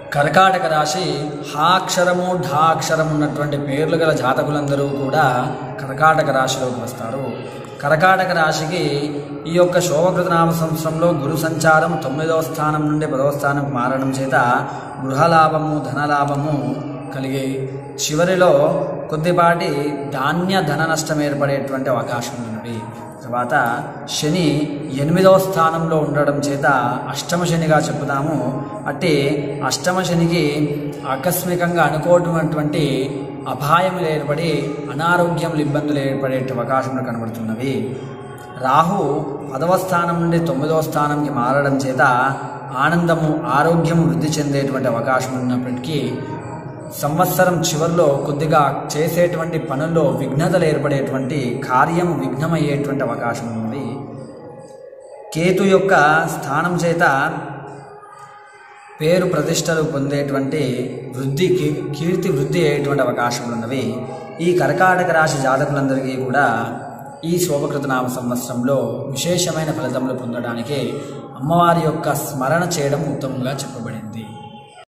కర్కాటక రాశి హాక్షరము ఢాక్షరము ఉన్నటువంటి పేర్లు గల జాతకులందరూ కూడా కర్కాటక రాశిలోకి వస్తారు కర్కాటక రాశికి ఈ యొక్క శోభకృత నామ సంవత్సరంలో గురు సంచారం తొమ్మిదవ స్థానం నుండి పదవ స్థానం మారడం చేత గృహలాభము ధనలాభము కలిగి చివరిలో కొద్దిపాటి ధాన్య ధన నష్టం ఏర్పడేటువంటి అవకాశం ఉన్నవి తర్వాత శని ఎనిమిదవ స్థానంలో ఉండడం చేత అష్టమ శనిగా చెప్పుదాము అట్టి అష్టమ శనికి ఆకస్మికంగా అనుకోవటటువంటి అపాయములు ఏర్పడి అనారోగ్యములు ఇబ్బందులు ఏర్పడే అవకాశములు కనబడుతున్నవి రాహు పదవ స్థానం నుండి తొమ్మిదవ స్థానంకి మారడం చేత ఆనందము ఆరోగ్యము వృద్ధి చెందేటువంటి అవకాశం ఉన్నప్పటికీ సంవత్సరం చివరిలో కొద్దిగా చేసేటువంటి పనుల్లో విఘ్నతలు ఏర్పడేటువంటి కార్యం విఘ్నమయ్యేటువంటి అవకాశం ఉంది కేతు యొక్క స్థానం చేత పేరు ప్రతిష్టలు పొందేటువంటి వృద్ధి కీ- కీర్తి వృద్ధి అయ్యేటువంటి అవకాశములు ఉన్నవి ఈ కర్కాటక రాశి జాతకులందరికీ కూడా ఈ శోభకృత నామ సంవత్సరంలో విశేషమైన ఫలితములు పొందడానికి అమ్మవారి యొక్క స్మరణ చేయడం ఉత్తమంగా చెప్పబడింది